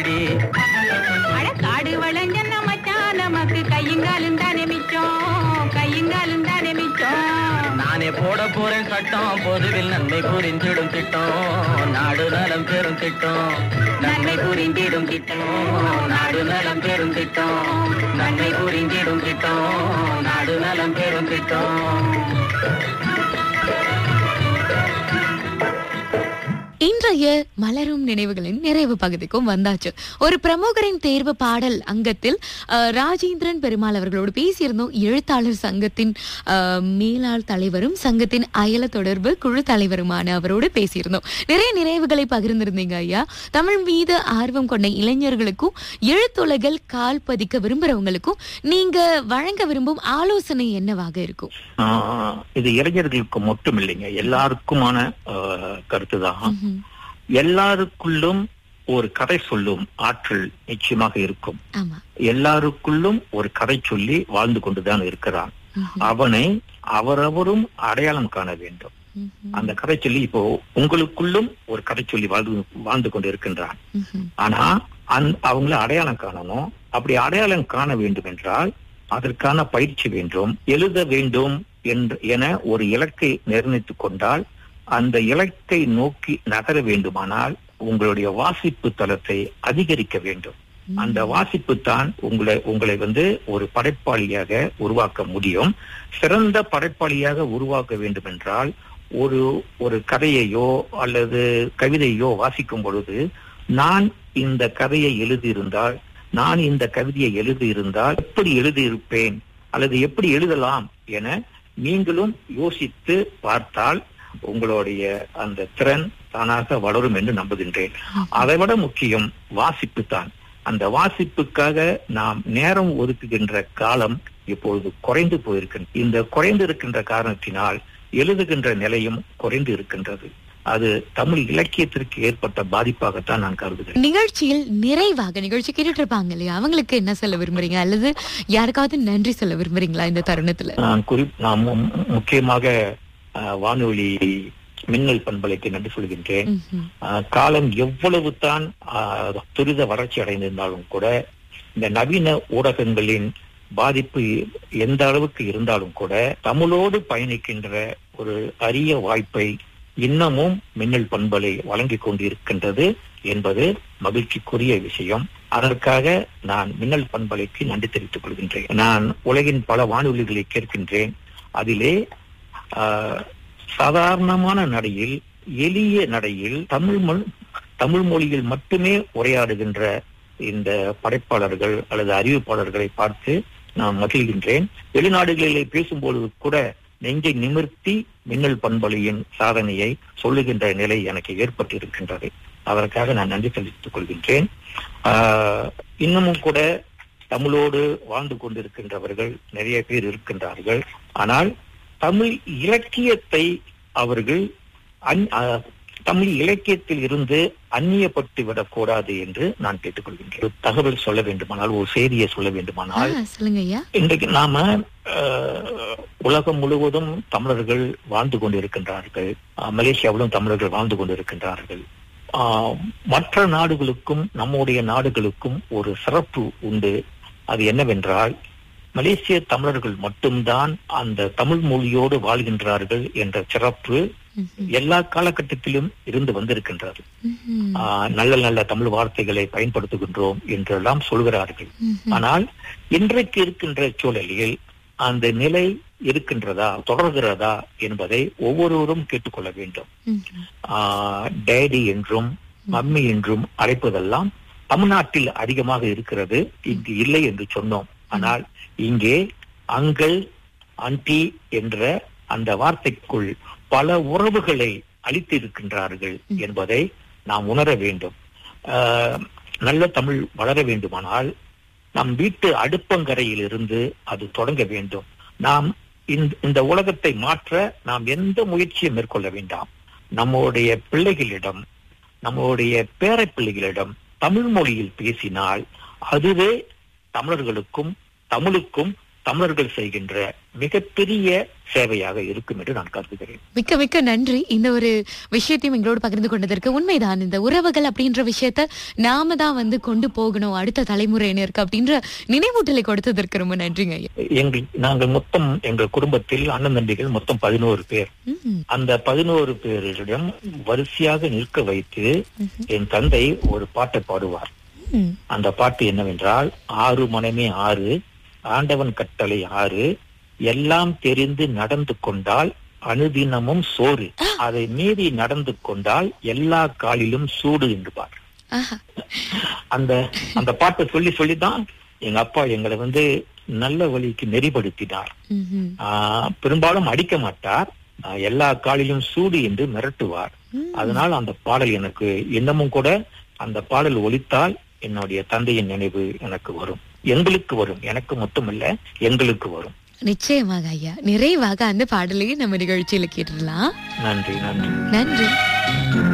அடி அட காடு வளைஞ்சன மச்சான் நமக்கு கையுங்காலும் தானே மிச்சம் கையுங்காலும் தானே மிச்சம் நானே போட போறேன் சட்டம் பொதுவில் நன்மை புரிந்திடும் திட்டம் நாடு நலம் பெறும் திட்டம் நன்மை புரிந்திடும் திட்டம் நாடு நலம் பெறும் திட்டம் நன்மை புரிந்திடும் திட்டம் நாடு நலம் பெறும் திட்டம் இன்றைய மலரும் நினைவுகளின் நிறைவு பகுதிக்கும் வந்தாச்சு ஒரு பிரமுகரின் தேர்வு பாடல் அங்கத்தில் அஹ், ராஜேந்திரன் பெருமாள் அவர்களோடு பேசியிருந்தோம் எழுத்தாளர் சங்கத்தின் அஹ், மேலாள் தலைவரும் சங்கத்தின் அயல தொடர்பு குழு தலைவருமான அவரோடு பேசியிருந்தோம் நிறைய நினைவுகளை பகிர்ந்திருந்தீங்க ஐயா தமிழ் மீது ஆர்வம் கொண்ட இளைஞர்களுக்கும் எழுத்துலகில் கால் பதிக்க விரும்புறவங்களுக்கும் நீங்க வழங்க விரும்பும் ஆலோசனை என்னவாக இருக்கும் ஆஹ் இது இளைஞர்களுக்கு மட்டும் இல்லைங்க எல்லாருக்குமான கருத்து தான் ம்ஹும். எல்லாருக்குள்ளும் ஒரு கதை சொல்லும் ஆற்றல் நிச்சயமாக இருக்கும் ஆமா எல்லாருக்குள்ளும் ஒரு கதை சொல்லி வாழ்ந்து கொண்டுதான் இருக்கிறான் ம்ஹும். அவனை அவரவரும் அடையாளம் காண வேண்டும் ம்ஹும். அந்த கதை சொல்லி இப்போ உங்களுக்குள்ளும் ஒரு கதை சொல்லி வாழ்ந்து வாழ்ந்து கொண்டு இருக்கின்றான் ம்ஹும். ஆனா அந் அவங்கள அடையாளம் காணணும் அப்படி அடையாளம் காண வேண்டும் என்றால் அதற்கான பயிற்சி வேண்டும் எழுத வேண்டும் என்று என ஒரு இலக்கை நிர்ணயித்துக் கொண்டால் அந்த இலக்கை நோக்கி நகர வேண்டுமானால் உங்களுடைய வாசிப்பு தளத்தை அதிகரிக்க வேண்டும் அந்த வாசிப்பு தான் உங்களை உங்களை வந்து ஒரு படைப்பாளியாக உருவாக்க முடியும் சிறந்த படைப்பாளியாக உருவாக்க வேண்டும் என்றால் ஒரு ஒரு கதையையோ அல்லது கவிதையோ வாசிக்கும் பொழுது நான் இந்த கதையை எழுதியிருந்தால் நான் இந்த கவிதையை எழுதியிருந்தால் எப்படி எழுதியிருப்பேன் அல்லது எப்படி எழுதலாம் என நீங்களும் யோசித்து பார்த்தால் உங்களுடைய அந்த திறன் தானாக வளரும் என்று நம்புகின்றேன் அதைவிட முக்கியம் வாசிப்பு தான் அந்த வாசிப்புக்காக நாம் நேரம் ஒதுக்குகின்ற காலம் இப்பொழுது குறைந்து போயிருக்கின்ற இந்த குறைந்து இருக்கின்ற காரணத்தினால் எழுதுகின்ற நிலையும் குறைந்து இருக்கின்றது அது தமிழ் இலக்கியத்திற்கு ஏற்பட்ட பாதிப்பாகத்தான் நான் கருதுகிறேன் நிகழ்ச்சியில் நிறைவாக நிகழ்ச்சி கேட்டுட்டு இருப்பாங்க இல்லையா அவங்களுக்கு என்ன சொல்ல விரும்புறீங்க அல்லது யாருக்காவது நன்றி சொல்ல விரும்புறீங்களா இந்த தருணத்துல நான் குறி நான் மு- மு- முக்கியமாக அஹ், வானொலி மின்னல் பண்பலைக்கு நன்றி சொல்கின்றேன் ம்ஹும். அஹ், காலம் எவ்வளவு தான் அஹ், துரித வளர்ச்சி அடைந்திருந்தாலும் கூட இந்த நவீன ஊடகங்களின் பாதிப்பு எந்த அளவுக்கு இருந்தாலும் கூட தமிழோடு பயணிக்கின்ற ஒரு அரிய வாய்ப்பை இன்னமும் மின்னல் பண்பலை வழங்கிக் கொண்டிருக்கின்றது என்பது மகிழ்ச்சிக்குரிய விஷயம் அதற்காக நான் மின்னல் பண்பலைக்கு நன்றி தெரிவித்துக் கொள்கின்றேன் நான் உலகின் பல வானொலிகளை கேட்கின்றேன் அதிலே ஆஹ், சாதாரணமான நடையில் எளிய நடையில் தமிழ் மொழி தமிழ் மொழியில் மட்டுமே உரையாடுகின்ற இந்த படைப்பாளர்கள் அல்லது அறிவிப்பாளர்களை பார்த்து நான் மகிழ்கின்றேன் வெளிநாடுகளிலே பேசும்பொழுது கூட நெஞ்சை நிமிர்த்தி மின்னல் பண்பொழியின் சாதனையை சொல்லுகின்ற நிலை எனக்கு ஏற்பட்டு இருக்கின்றது அதற்காக நான் நன்றி தெரிவித்துக் கொள்கின்றேன் ஆஹ், இன்னமும் கூட தமிழோடு வாழ்ந்து கொண்டிருக்கின்றவர்கள் நிறைய பேர் இருக்கின்றார்கள் ஆனால் தமிழ் இலக்கியத்தை அவர்கள் அந்- ஆஹ், தமிழ் இலக்கியத்தில் இருந்து அந்நியப்பட்டு விடக்கூடாது என்று நான் கேட்டுக்கொள்கின்றேன் ஒரு தகவல் சொல்ல வேண்டுமானால் ஒரு செய்தியை சொல்ல ஆ, வேண்டுமானால் சொல்லுங்க ஐயா இன்றைக்கு நாம அஹ், உலகம் முழுவதும் தமிழர்கள் வாழ்ந்து கொண்டிருக்கின்றார்கள் அஹ், மலேசியாவிலும் தமிழர்கள் வாழ்ந்து கொண்டிருக்கின்றார்கள் ஆஹ், மற்ற நாடுகளுக்கும் நம்முடைய நாடுகளுக்கும் ஒரு சிறப்பு உண்டு அது என்னவென்றால் மலேசிய தமிழர்கள் மட்டும்தான் அந்த தமிழ் மொழியோடு வாழ்கின்றார்கள் என்ற சிறப்பு ம்ஹும். எல்லா காலகட்டத்திலும் இருந்து வந்திருக்கின்றது ம்ஹும். ஆஹ், நல்ல நல்ல தமிழ் வார்த்தைகளை பயன்படுத்துகின்றோம் என்றெல்லாம் சொல்கிறார்கள் ம்ஹும். ஆனால் இன்றைக்கு இருக்கின்ற சூழலில் அந்த நிலை இருக்கின்றதா தொடர்கிறதா என்பதை ஒவ்வொருவரும் கேட்டுக்கொள்ள வேண்டும் ம்ஹும். ஆஹ், டேடி என்றும் மம்மி என்றும் அழைப்பதெல்லாம் தமிழ்நாட்டில் அதிகமாக இருக்கிறது இங்கு இல்லை என்று சொன்னோம் ஆனால் இங்கே அங்கிள் ஆன்டி என்ற அந்த வார்த்தைக்குள் பல உறவுகளை அளித்திருக்கின்றார்கள் என்பதை நாம் உணர வேண்டும் ஆஹ், நல்ல தமிழ் வளர வேண்டுமானால் நம் வீட்டு அடுப்பங்கரையில் இருந்து அது தொடங்க வேண்டும் நாம் இந்த- இந்த உலகத்தை மாற்ற நாம் எந்த முயற்சியும் மேற்கொள்ள வேண்டாம் நம்முடைய பிள்ளைகளிடம் நம்முடைய பேர பிள்ளைகளிடம் தமிழ் மொழியில் பேசினால் அதுவே தமிழர்களுக்கும் தமிழுக்கும் தமிழர்கள் செய்கின்ற மிகப்பெரிய சேவையாக இருக்கும் என்று நான் கருதுகிறேன் மிக்க மிக்க நன்றி இந்த ஒரு விஷயத்தையும் எங்களோடு பகிர்ந்து கொண்டதற்கு உண்மைதான் இந்த உறவுகள் அப்படின்ற விஷயத்த நாம தான் வந்து கொண்டு போகணும் அடுத்த தலைமுறையினருக்கு அப்படின்ற நினைவூட்டலை கொடுத்ததற்கு ரொம்ப நன்றிங்க ஐயா எங்கள் நாங்கள் மொத்தம் எங்கள் குடும்பத்தில் அண்ணன் தம்பிகள் மொத்தம் பதினோரு பேர் ம், அந்த பதினோரு பேரிடம் வரிசையாக நிற்க வைத்து என் தந்தை ஒரு பாட்டை பாடுவார் ம், அந்த பாட்டு என்னவென்றால் ஆறு மனமே ஆறு ஆண்டவன் கட்டளை ஆறு எல்லாம் தெரிந்து நடந்து கொண்டால் அனுதினமும் சோறு அதை மீறி நடந்து கொண்டால் எல்லா காலிலும் சூடு என்பார் ஆஹா. அந்த அந்த பாட்டை சொல்லி சொல்லிதான் எங்க அப்பா எங்களை வந்து நல்ல வழிக்கு நெறிப்படுத்தினார் ம், ம், ஆஹ் பெரும்பாலும் அடிக்க மாட்டார் ஆஹ் எல்லா காலிலும் சூடு என்று மிரட்டுவார் ம். அதனால் அந்த பாடல் எனக்கு இன்னமும் கூட அந்த பாடல் ஒலித்தால் என்னுடைய தந்தையின் நினைவு எனக்கு வரும் எங்களுக்கு வரும் எனக்கு மட்டுமல்ல எங்களுக்கு வரும் நிச்சயமாக ஐயா நிறைவாக அந்த பாடலையும் நம்ம நிகழ்ச்சியில கேட்டுடலாம் நன்றி நன்றி நன்றி